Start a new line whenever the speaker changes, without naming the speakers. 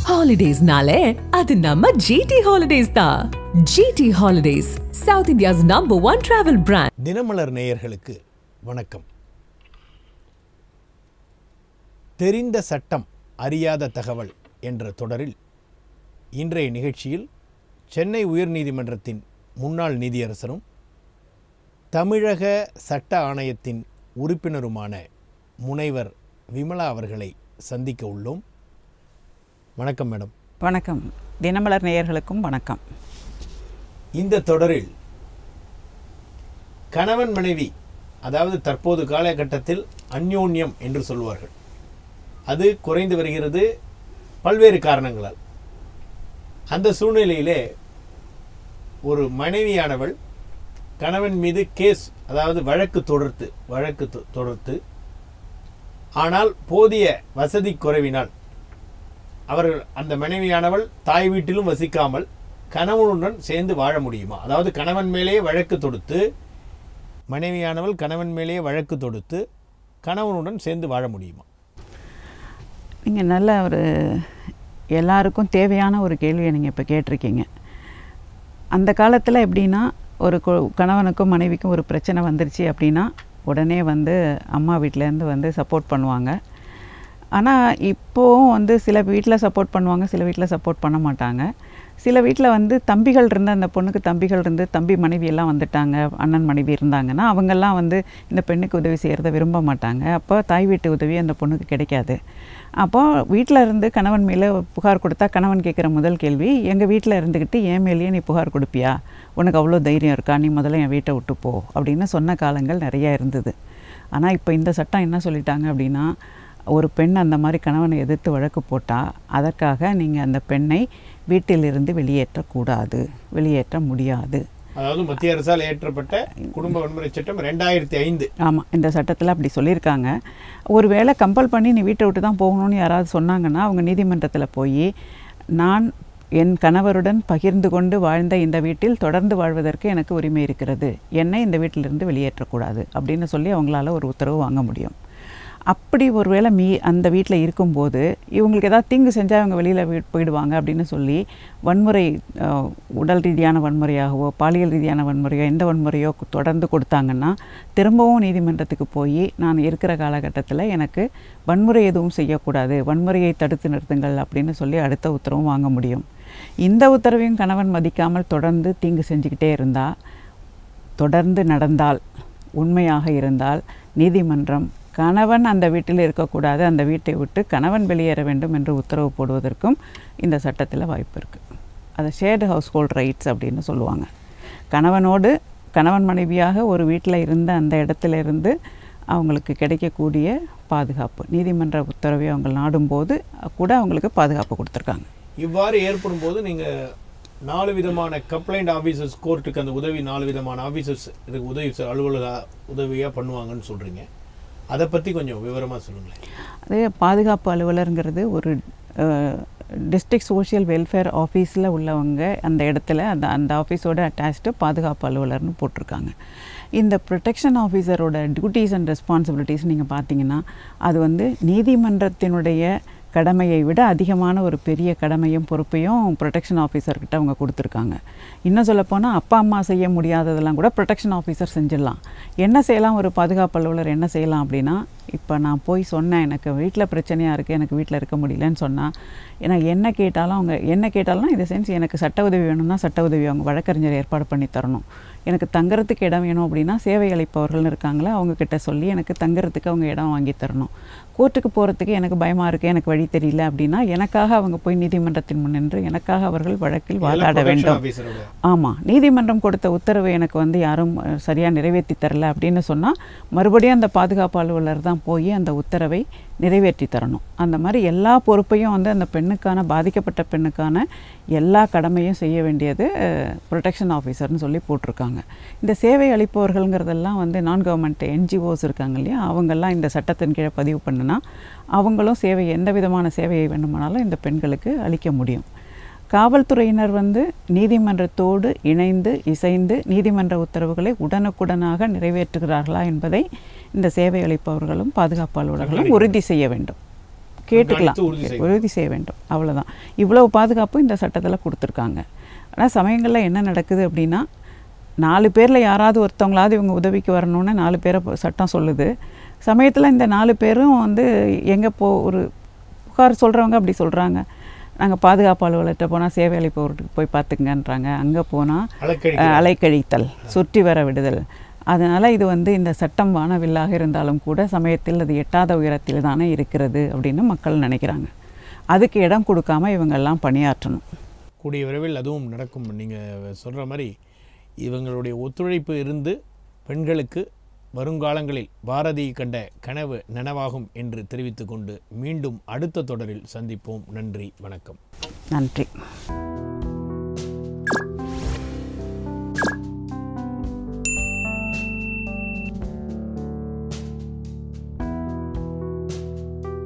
ஹாலிடேஸ்னாலே அது நம்ம ஜிடி ஹாலிடேஸ் தான் GT holidays south India's number one travel brand
Dinamalar நேயர்களுக்கு வணக்கம் தெரிந்த சட்டம் அறியாத தகவல் என்ற தொடரில் இன்றைய நிகழ்ச்சியில் சென்னை உயர்நீதிமன்றத்தின் முன்னாள் நீதியரசரும் தமிழக சட்ட ஆணையத்தின் உறுப்பினருமான முனைவர் விமலா அவர்களை சந்திக்க உள்ளோம் வணக்கம் மேடம்
வணக்கம் தினமலர் நேயர்களுக்கும் வணக்கம்
இந்த தொடரில் கணவன் மனைவி அதாவது தற்போது காலகட்டத்தில் அந்யோன்யம் என்று சொல்வார்கள் அது குறைந்து வருகிறது பல்வேறு காரணங்களால் அந்த சூழ்நிலையிலே ஒரு மனைவியானவள் கணவன் மீது கேஸ் அதாவது வழக்கு தொடுத்து வழக்கு தொ- தொடுத்து ஆனால் போதிய வசதி குறைவினால் அவர்கள் அந்த மனைவியானவள் தாய் வீட்டிலும் வசிக்காமல் கணவனுடன் சேர்ந்து வாழ முடியுமா அதாவது கணவன் மேலேயே வழக்கு தொடுத்து மனைவியானவள் கணவன் மேலேயே வழக்கு தொடுத்து கணவனுடன் சேர்ந்து வாழ முடியுமா
நீங்கள் நல்ல ஒரு எல்லாருக்கும் தேவையான ஒரு கேள்வியை நீங்கள் இப்போ கேட்டிருக்கீங்க அந்த காலத்தில் எப்படின்னா ஒரு கு- கணவனுக்கும் மனைவிக்கும் ஒரு பிரச்சனை வந்துருச்சு அப்படின்னா உடனே வந்து அம்மா வீட்டிலேருந்து வந்து சப்போர்ட் பண்ணுவாங்க ஆனால் இப்போவும் வந்து சில வீட்டில் சப்போர்ட் பண்ணுவாங்க சில வீட்டில் சப்போர்ட் பண்ண மாட்டாங்க சில வீட்டில் வந்து தம்பிகள் இருந்து அந்த பொண்ணுக்கு தம்பிகள் இருந்து தம்பி மனைவி எல்லாம் வந்துட்டாங்க அண்ணன் மனைவி இருந்தாங்கன்னா அவங்கெல்லாம் வந்து இந்த பெண்ணுக்கு உதவி செய்கிறத விரும்ப மாட்டாங்க அப்போ தாய் வீட்டு உதவி அந்த பொண்ணுக்கு கிடைக்காது அப்போ வீட்டில் இருந்து கணவன் மேலே புகார் கொடுத்தா கணவன் கேட்குற முதல் கேள்வி எங்கள் வீட்டில் இருந்துக்கிட்டு என் மேலேயே நீ புகார் கொடுப்பியா உனக்கு அவ்வளோ தைரியம் இருக்கா நீ முதல்ல என் வீட்டை விட்டு போ அப்படின்னு சொன்ன காலங்கள் நிறையா இருந்தது ஆனால் இப்போ இந்த சட்டம் என்ன சொல்லிட்டாங்க அப்படின்னா ஒரு பெண் அந்த மாதிரி கணவனை எதிர்த்து வழக்கு போட்டால் அதற்காக நீங்கள் அந்த பெண்ணை வீட்டிலிருந்து வெளியேற்றக்கூடாது வெளியேற்ற முடியாது
அதாவது மத்திய அரசால் ஏற்றப்பட்ட குடும்ப வன்முறை சட்டம் ரெண்டாயிரத்தி ஐந்து
ஆமாம் இந்த சட்டத்தில் அப்படி சொல்லியிருக்காங்க ஒருவேளை கம்பல் பண்ணி நீ வீட்டை விட்டு தான் போகணும்னு யாராவது சொன்னாங்கன்னா அவங்க நீதிமன்றத்தில் போய் நான் என் கணவருடன் பகிர்ந்து கொண்டு வாழ்ந்த இந்த வீட்டில் தொடர்ந்து வாழ்வதற்கு எனக்கு உரிமை இருக்கிறது என்னை இந்த வீட்டிலிருந்து வெளியேற்றக்கூடாது அப்படின்னு சொல்லி அவங்களால ஒரு உத்தரவு வாங்க முடியும் அப்படி ஒருவேளை மீ அந்த வீட்டில் இருக்கும்போது இவங்களுக்கு ஏதாவது தீங்கு செஞ்சால் அவங்க வெளியில் போயிடுவாங்க அப்படின்னு சொல்லி வன்முறை அஹ், உடல் ரீதியான வன்முறையாகவோ பாலியல் ரீதியான வன்முறையோ எந்த வன்முறையோ கு- தொடர்ந்து கொடுத்தாங்கன்னா திரும்பவும் நீதிமன்றத்துக்கு போய் நான் இருக்கிற காலகட்டத்தில் எனக்கு வன்முறை எதுவும் செய்யக்கூடாது வன்முறையை தடுத்து நிறுத்துங்கள் அப்படின்னு சொல்லி அடுத்த உத்தரவும் வாங்க முடியும் இந்த உத்தரவையும் கணவன் மதிக்காமல் தொடர்ந்து தீங்கு செஞ்சுக்கிட்டே இருந்தால் தொடர்ந்து நடந்தால் உண்மையாக இருந்தால் நீதிமன்றம் கணவன் அந்த வீட்டில் இருக்கக்கூடாது அந்த வீட்டை விட்டு கணவன் வெளியேற வேண்டும் என்று உத்தரவு போடுவதற்கும் இந்த சட்டத்தில் வாய்ப்பு இருக்குது அதை ஷேர்டு ஹவுஸ் ஹோல்ட் ரைட்ஸ் அப்படின்னு சொல்லுவாங்க கணவனோடு கணவன் மனைவியாக ஒரு வீட்டில் இருந்த அந்த இடத்துல இருந்து அவங்களுக்கு கிடைக்கக்கூடிய பாதுகாப்பு நீதிமன்ற உத்தரவை அவங்க நாடும்போது கூட அவங்களுக்கு பாதுகாப்பு கொடுத்துருக்காங்க
இவ்வாறு ஏற்படும் போது நீங்க நாலு விதமான கம்ப்ளைண்ட் ஆஃபீஸர்ஸ் கோர்ட்டுக்கு அந்த உதவி நாலு விதமான ஆஃபீஸர்ஸ் இதுக்கு உதவி செ- அலுவலக உதவியா பண்ணுவாங்கன்னு சொல்றீங்க அதை பத்தி கொஞ்சம் விவரமா சொல்லுங்களேன்
அது பாதுகாப்பு அலுவலருங்கிறது ஒரு டிஸ்ட்ரிக்ட் சோஷியல் வெல்ஃபேர் ஆஃபீஸில் உள்ளவங்க அந்த இடத்துல அந்த அந்த ஆஃபீஸோட அட்டாச்டு பாதுகாப்பு அலுவலர்னு போட்டிருக்காங்க இந்த ப்ரொடெக்ஷன் ஆஃபீஸரோட டியூட்டிஸ் அண்ட் ரெஸ்பான்சிபிலிட்டிஸ் நீங்கள் பார்த்தீங்கன்னா அது வந்து நீதிமன்றத்தினுடைய கடமையை விட அதிகமான ஒரு பெரிய கடமையும் பொறுப்பையும் ப்ரொடெக்ஷன் ஆஃபீஸர்கிட்ட அவங்க கொடுத்துருக்காங்க இன்னும் சொல்லப்போனால் அப்பா அம்மா செய்ய முடியாததெல்லாம் கூட ப்ரொடெக்ஷன் ஆஃபீஸர் செஞ்சிடலாம் என்ன செய்யலாம் ஒரு பாதுகாப்பு அலுவலர் என்ன செய்யலாம் அப்படின்னா இப்போ நான் போய் சொன்னேன் எனக்கு வீட்டில் பிரச்சனையாக இருக்குது எனக்கு வீட்டில் இருக்க முடியலன்னு சொன்னால் ஏன்னா என்ன கேட்டாலும் அவங்க என்ன கேட்டாலும் இந்த சென்ஸ் எனக்கு சட்ட உதவி வேணும்னா சட்ட உதவி அவங்க வழக்கறிஞர் ஏற்பாடு பண்ணி தரணும் எனக்கு தங்குறதுக்கு இடம் வேணும் அப்படின்னா சேவை அளிப்பவர்கள்னு இருக்காங்களே அவங்க கிட்ட சொல்லி எனக்கு தங்குறதுக்கு அவங்க இடம் வாங்கி தரணும் கோர்ட்டுக்கு போகிறதுக்கு எனக்கு பயமாக இருக்குது எனக்கு வழி தெரியல அப்படின்னா எனக்காக அவங்க போய் நீதிமன்றத்தின் முன் நின்று எனக்காக அவர்கள் வழக்கில் வாதாட வேண்டும்
ஆஃபீஸரோட
ஆமாம் நீதிமன்றம் கொடுத்த உத்தரவை எனக்கு வந்து யாரும் சரியாக நிறைவேற்றி தரல அப்படின்னு சொன்னால் மறுபடியும் அந்த பாதுகாப்பு அலுவலர் தான் போய் அந்த உத்தரவை நிறைவேற்றி தரணும் அந்த மாதிரி எல்லா பொறுப்பையும் வந்து அந்த பெண்ணுக்கான பாதிக்கப்பட்ட பெண்ணுக்கான எல்லா கடமையும் செய்ய வேண்டியது ப்ரொடெக்ஷன் ஆஃபீஸர்னு சொல்லி போட்டிருக்காங்க இந்த சேவை அளிப்பவர்கள்ங்கிறதெல்லாம் வந்து நான் கவர்மெண்ட் என்ஜிஓஸ் இருக்காங்க இல்லையா அவங்கெல்லாம் இந்த சட்டத்தின் கீழே பதிவு பண்ணுனா அவங்களும் சேவை எந்த விதமான சேவையை வேண்டுமானாலும் இந்த பெண்களுக்கு அளிக்க முடியும் காவல்துறையினர் வந்து நீதிமன்றத்தோடு இணைந்து இசைந்து நீதிமன்ற உத்தரவுகளை உடனுக்குடனாக நிறைவேற்றுகிறார்களா என்பதை இந்த சேவை அளிப்பவர்களும் பாதுகாப்பு அலுவலர்களும் உறுதி செய்ய வேண்டும் கேட்டுக்கலாம்
கண்காணித்து உறுதி செய்ய
உறுதி செய்ய வேண்டும் அவ்வளவுதான் இவ்வளவு பாதுகாப்பு இந்த சட்டத்தில் கொடுத்துருக்காங்க ஆனால் சமயங்களில் என்ன நடக்குது அப்படின்னா நாலு பேரில் யாராவது ஒருத்தவங்களாவது இவங்க உதவிக்கு வரணும்னு நாலு பேரை ப- சட்டம் சொல்லுது சமயத்தில் இந்த நாலு பேரும் வந்து எங்கே போ ஒரு புகார் சொல்கிறவங்க அப்படி சொல்கிறாங்க நாங்கள் பாதுகாப்பு அலுவலர்கிட்ட போனால் சேவை அளிப்பவர்கிட்ட போய் பார்த்துங்கன்றாங்க அங்கே போனால்
அலக்கழிக்கிறார்.
அலைக்கழித்தல் சுற்றி வர விடுதல் அதனால் இது வந்து இந்த சட்டம் வானவில்லாக இருந்தாலும் கூட சமயத்தில் அது எட்டாத உயரத்தில் தானே இருக்கிறது அப்படின்னு மக்கள் நினைக்கிறாங்க அதுக்கு இடம் கொடுக்காம இவங்கெல்லாம் பணியாற்றணும்
கூடிய விரைவில் அதுவும் நடக்கும் நீங்கள் சொல்கிற மாதிரி இவங்களுடைய ஒத்துழைப்பு இருந்து பெண்களுக்கு வருங்காலங்களில் பாரதி கண்ட கனவு நனவாகும் என்று தெரிவித்துக்கொண்டு மீண்டும் அடுத்த தொடரில் சந்திப்போம் நன்றி வணக்கம்
நன்றி